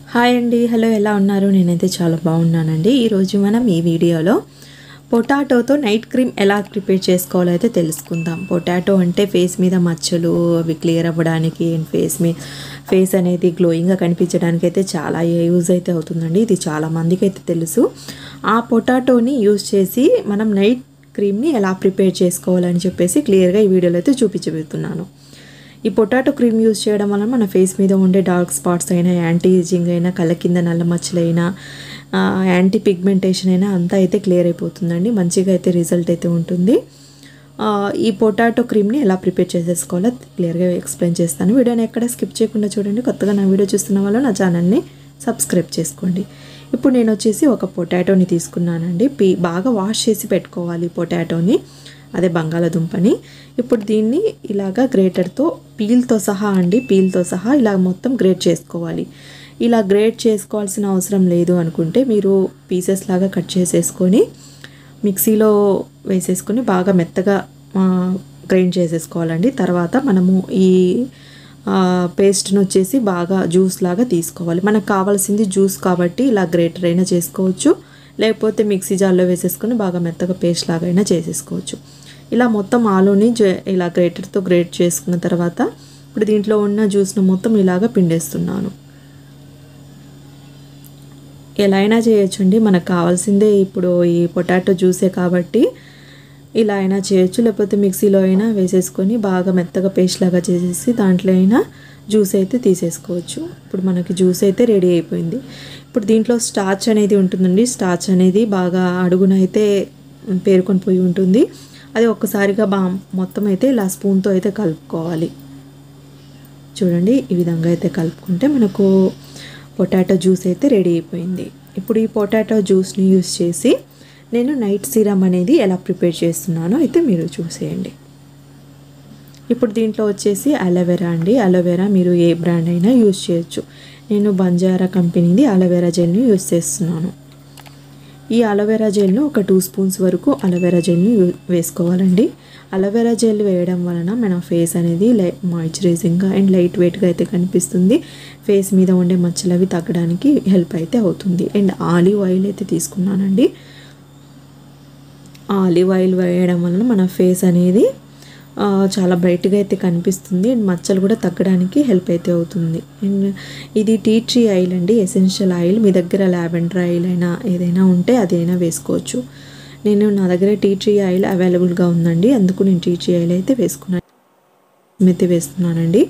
hi అండి hello ఎలా ఉన్నారు నేనైతే చాలా బాగున్నానండి ఈరోజు మనం ఈ వీడియోలో పొటాటోతో నైట్ క్రీమ్ ఎలా ప్రిపేర్ చేసుకోవాలో అయితే తెలుసుకుందాం పొటాటో అంటే ఫేస్ మీద మచ్చలు అవి క్లియర్ అవ్వడానికి అండ్ ఫేస్ మీ ఫేస్ అనేది గ్లోయింగ్గా కనిపించడానికి అయితే చాలా యూజ్ అయితే అవుతుందండి ఇది చాలా మందికి అయితే తెలుసు ఆ పొటాటోని యూజ్ చేసి మనం నైట్ క్రీమ్ని ఎలా ప్రిపేర్ చేసుకోవాలని చెప్పేసి క్లియర్గా ఈ వీడియోలో అయితే చూపించబోతున్నాను ఈ పొటాటో క్రీమ్ యూజ్ చేయడం వల్ల మన ఫేస్ మీద ఉండే డార్క్ స్పాట్స్ అయినా యాంటీ ఏజింగ్ అయినా కళ్ళ కింద నల్ల మచ్చలైనా ఆ, యాంటీ పిగ్మెంటేషన్ అయినా అంతా అయితే క్లియర్ అయిపోతుందండి మంచిగా అయితే రిజల్ట్ అయితే ఉంటుంది ఆ, ఈ పొటాటో క్రీమ్ని ఎలా ప్రిపేర్ చేసేసుకోవాలో క్లియర్గా ఎక్స్ప్లెయిన్ చేస్తాను వీడియోని ఎక్కడ స్కిప్ చేయకుండా చూడండి కొత్తగా నా వీడియో చూస్తున్న వాళ్ళు నా ఛానల్ని సబ్స్క్రైబ్ చేసుకోండి ఇప్పుడు నేను వచ్చేసి ఒక పొటాటోని తీసుకున్నానండి పీ బాగా వాష్ చేసి పెట్టుకోవాలి పొటాటోని అదే బంగాళాదుంపని ఇప్పుడు దీన్ని ఇలాగా గ్రేటర్తో పీల్తో సహా అండి పీల్తో సహా ఇలా మొత్తం గ్రేట్ చేసుకోవాలి ఇలా గ్రేట్ చేసుకోవాల్సిన అవసరం లేదు అనుకుంటే మీరు పీసెస్ లాగా కట్ చేసేసుకొని మిక్సీలో వేసేసుకొని బాగా మెత్తగా గ్రైండ్ చేసేసుకోవాలండి తర్వాత మనము ఈ పేస్ట్ని వచ్చేసి బాగా జ్యూస్ లాగా తీసుకోవాలి మనకు కావాల్సింది జ్యూస్ కాబట్టి ఇలా గ్రేటర్ అయినా చేసుకోవచ్చు లేకపోతే మిక్సీ జార్లో వేసేసుకొని బాగా మెత్తగా పేస్ట్ లాగా అయినా చేసేసుకోవచ్చు ఇలా మొత్తం ఆలూని జే- ఇలా గ్రేటర్తో గ్రేట్ చేసుకున్న తర్వాత ఇప్పుడు దీంట్లో ఉన్న జ్యూస్ను మొత్తం ఇలాగా పిండేస్తున్నాను ఎలా అయినా చేయొచ్చండి మనకు కావాల్సిందే ఇప్పుడు ఈ పొటాటో జ్యూసే కాబట్టి ఇలా అయినా చేయొచ్చు లేకపోతే మిక్సీలో అయినా వేసేసుకొని బాగా మెత్తగా పేస్ట్ లాగా చేసేసి దాంట్లో అయినా జ్యూస్ అయితే తీసేసుకోవచ్చు ఇప్పుడు మనకి జ్యూస్ అయితే రెడీ అయిపోయింది ఇప్పుడు దీంట్లో స్టార్చ్ అనేది ఉంటుందండి స్టార్చ్ అనేది బాగా అడుగున అయితే పేరుకొని పోయి ఉంటుంది అది ఒక్కసారిగా బా మొత్తం అయితే ఇలా స్పూన్తో అయితే కలుపుకోవాలి చూడండి ఈ విధంగా అయితే కలుపుకుంటే మనకు పొటాటో జ్యూస్ అయితే రెడీ అయిపోయింది ఇప్పుడు ఈ పొటాటో జ్యూస్ని యూస్ చేసి నేను నైట్ సిరమ్ అనేది ఎలా ప్రిపేర్ చేస్తున్నానో అయితే మీరు చూసేయండి ఇప్పుడు దీంట్లో వచ్చేసి అలోవెరా అండి అలోవెరా మీరు ఏ బ్రాండ్ అయినా యూస్ చేయొచ్చు నేను బంజారా కంపెనీది అలోవెరా జెల్ని యూస్ చేస్తున్నాను ఈ అలోవెరా జెల్ను ఒక టూ స్పూన్స్ వరకు అలోవెరా జెల్ని యూ- వేసుకోవాలండి అలోవెరా జెల్ వేయడం వలన మన ఫేస్ అనేది లై మాయిశ్చరైజింగ్గా అండ్ లైట్ వెయిట్గా అయితే కనిపిస్తుంది ఫేస్ మీద ఉండే మచ్చలు అవి తగ్గడానికి హెల్ప్ అయితే అవుతుంది అండ్ ఆలివ్ ఆయిల్ అయితే తీసుకున్నానండి ఆ ఆలివ్ ఆయిల్ వేయడం వలన మన ఫేస్ అనేది ఆ, చాలా బ్రైట్గా అయితే కనిపిస్తుంది అండ్ మచ్చలు కూడా తగ్గడానికి హెల్ప్ అయితే అవుతుంది అండ్ ఇది టీ ట్రీ ఆయిల్ అండి ఎసెన్షియల్ ఆయిల్ మీ దగ్గర లావెండర్ ఆయిల్ అయినా ఏదైనా ఉంటే అదైనా వేసుకోవచ్చు నేను నా దగ్గర టీ ట్రీ ఆయిల్ అవైలబుల్గా ఉందండి అందుకు నేను టీ ట్రీ ఆయిల్ అయితే వేసుకున్నాను అయితే వేస్తున్నానండి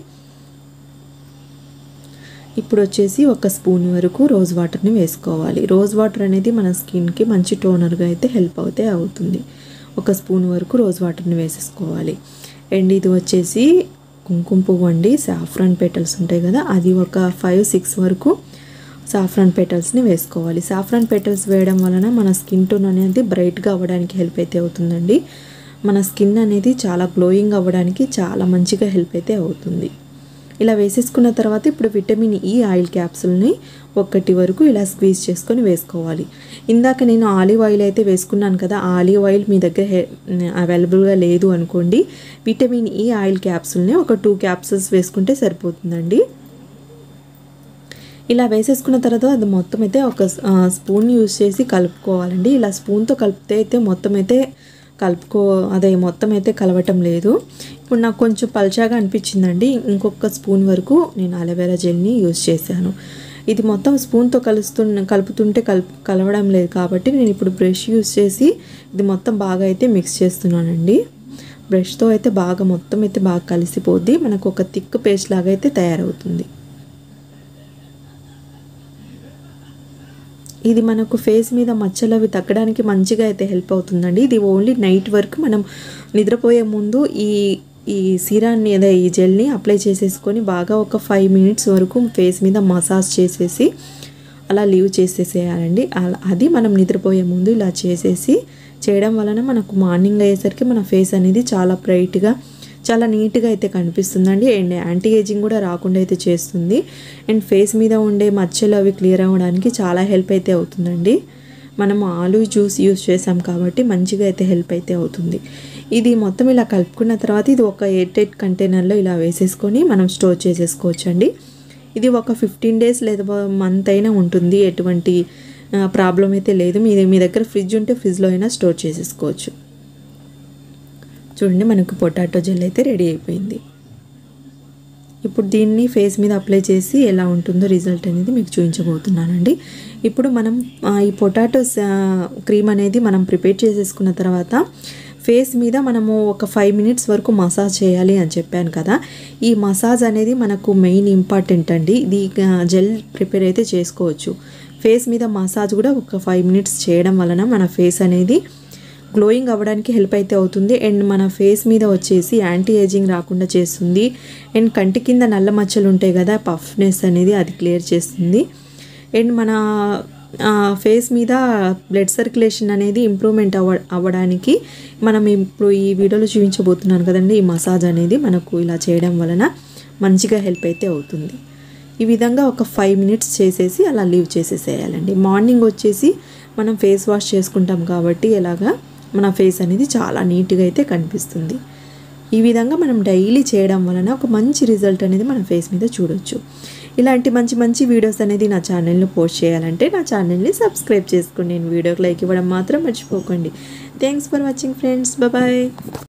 ఇప్పుడు వచ్చేసి ఒక స్పూన్ వరకు రోజ్ వాటర్ని వేసుకోవాలి రోజ్ వాటర్ అనేది మన స్కిన్కి మంచి టోనర్గా అయితే హెల్ప్ అవుతే అవుతుంది ఒక స్పూన్ వరకు రోజ్ వాటర్ని వేసేసుకోవాలి అండ్ ఇది వచ్చేసి కుంకుమ పువ్వు అండి సాఫ్రాన్ పెటల్స్ ఉంటాయి కదా అది ఒక ఫైవ్ సిక్స్ వరకు సాఫ్రాన్ పెటల్స్ని వేసుకోవాలి సాఫ్రాన్ పెటల్స్ వేయడం వలన మన స్కిన్ టోన్ అనేది బ్రైట్గా అవ్వడానికి హెల్ప్ అయితే అవుతుందండి మన స్కిన్ అనేది చాలా గ్లోయింగ్ అవ్వడానికి చాలా మంచిగా హెల్ప్ అయితే అవుతుంది ఇలా వేసేసుకున్న తర్వాత ఇప్పుడు విటమిన్ ఈ ఆయిల్ క్యాప్సూల్ని ఒక్కటి వరకు ఇలా స్క్వీజ్ చేసుకొని వేసుకోవాలి ఇందాక నేను ఆలివ్ ఆయిల్ అయితే వేసుకున్నాను కదా ఆ ఆలివ్ ఆయిల్ మీ దగ్గర హె- అవైలబుల్గా లేదు అనుకోండి విటమిన్ ఈ ఆయిల్ క్యాప్సూల్ని ఒక టూ క్యాప్సూల్స్ వేసుకుంటే సరిపోతుందండి ఇలా వేసేసుకున్న తర్వాత అది మొత్తం అయితే ఒక ఆ, స్పూన్ యూస్ చేసి కలుపుకోవాలండి ఇలా స్పూన్తో కలిపితే అయితే మొత్తం అయితే కలుపుకో అదే మొత్తం అయితే కలవటం లేదు ఇప్పుడు నాకు కొంచెం పల్చాగా అనిపించిందండి ఇంకొక స్పూన్ వరకు నేను అలోవెరా జెల్ని యూస్ చేశాను ఇది మొత్తం స్పూన్తో కలుస్తున్న కలుపుతుంటే కలుపు కలవడం లేదు కాబట్టి నేను ఇప్పుడు బ్రష్ యూస్ చేసి ఇది మొత్తం బాగా అయితే మిక్స్ చేస్తున్నానండి బ్రష్తో అయితే బాగా మొత్తం అయితే బాగా కలిసిపోద్ది మనకు ఒక థిక్ పేస్ట్ లాగా అయితే తయారవుతుంది ఇది మనకు ఫేస్ మీద మచ్చలు అవి తగ్గడానికి మంచిగా అయితే హెల్ప్ అవుతుందండి ఇది ఓన్లీ నైట్ వరకు మనం నిద్రపోయే ముందు ఈ ఈ సిరాన్ని అదే ఈ జెల్ని అప్లై చేసేసుకొని బాగా ఒక ఫైవ్ మినిట్స్ వరకు ఫేస్ మీద మసాజ్ చేసేసి అలా లీవ్ చేసేసేయాలండి అలా అది మనం నిద్రపోయే ముందు ఇలా చేసేసి చేయడం వలన మనకు మార్నింగ్ అయ్యేసరికి మన ఫేస్ అనేది చాలా బ్రైట్గా చాలా నీట్గా అయితే కనిపిస్తుందండి అండ్ యాంటీ ఏజింగ్ కూడా రాకుండా అయితే చేస్తుంది అండ్ ఫేస్ మీద ఉండే మచ్చలు అవి క్లియర్ అవ్వడానికి చాలా హెల్ప్ అయితే అవుతుందండి మనం ఆలు జ్యూస్ యూస్ చేసాం కాబట్టి మంచిగా అయితే హెల్ప్ అయితే అవుతుంది ఇది మొత్తం ఇలా కలుపుకున్న తర్వాత ఇది ఒక ఎయిర్ టైట్ కంటైనర్లో ఇలా వేసేసుకొని మనం స్టోర్ చేసేసుకోవచ్చు అండి ఇది ఒక ఫిఫ్టీన్ డేస్ లేదా మంత్ అయినా ఉంటుంది ఎటువంటి ప్రాబ్లం అయితే లేదు మీ మీ దగ్గర ఫ్రిడ్జ్ ఉంటే ఫ్రిడ్జ్లో అయినా స్టోర్ చేసేసుకోవచ్చు చూడండి మనకు పొటాటో జెల్ అయితే రెడీ అయిపోయింది ఇప్పుడు దీన్ని ఫేస్ మీద అప్లై చేసి ఎలా ఉంటుందో రిజల్ట్ అనేది మీకు చూపించబోతున్నానండి ఇప్పుడు మనం ఆ, ఈ పొటాటోస్ క్రీమ్ అనేది మనం ప్రిపేర్ చేసేసుకున్న తర్వాత ఫేస్ మీద మనము ఒక ఫైవ్ మినిట్స్ వరకు మసాజ్ చేయాలి అని చెప్పాను కదా ఈ మసాజ్ అనేది మనకు మెయిన్ ఇంపార్టెంట్ అండి ఇది జెల్ ప్రిపేర్ అయితే చేసుకోవచ్చు ఫేస్ మీద మసాజ్ కూడా ఒక ఫైవ్ మినిట్స్ చేయడం వలన మన ఫేస్ అనేది గ్లోయింగ్ అవ్వడానికి హెల్ప్ అయితే అవుతుంది అండ్ మన ఫేస్ మీద వచ్చేసి యాంటీ ఏజింగ్ రాకుండా చేస్తుంది అండ్ కంటి కింద నల్ల మచ్చలు ఉంటాయి కదా పఫ్నెస్ అనేది అది క్లియర్ చేస్తుంది అండ్ మన ఫేస్ మీద బ్లడ్ సర్క్యులేషన్ అనేది ఇంప్రూవ్మెంట్ అవ్వ అవ్వడానికి మనం ఇప్పుడు ఈ వీడియోలో చూపించబోతున్నాను కదండి ఈ మసాజ్ అనేది మనకు ఇలా చేయడం వలన మంచిగా హెల్ప్ అయితే అవుతుంది ఈ విధంగా ఒక ఫైవ్ మినిట్స్ చేసేసి అలా లీవ్ చేసేసేయాలండి మార్నింగ్ వచ్చేసి మనం ఫేస్ వాష్ చేసుకుంటాం కాబట్టి ఎలాగా మన ఫేస్ అనేది చాలా నీట్గా అయితే కనిపిస్తుంది ఈ విధంగా మనం డైలీ చేయడం వలన ఒక మంచి రిజల్ట్ అనేది మన ఫేస్ మీద చూడొచ్చు ఇలాంటి మంచి మంచి వీడియోస్ అనేది నా ఛానల్లో పోస్ట్ చేయాలంటే నా ఛానల్ని సబ్స్క్రైబ్ చేసుకోండి నేను వీడియోకి లైక్ ఇవ్వడం మాత్రం మర్చిపోకండి thanks for watching friends bye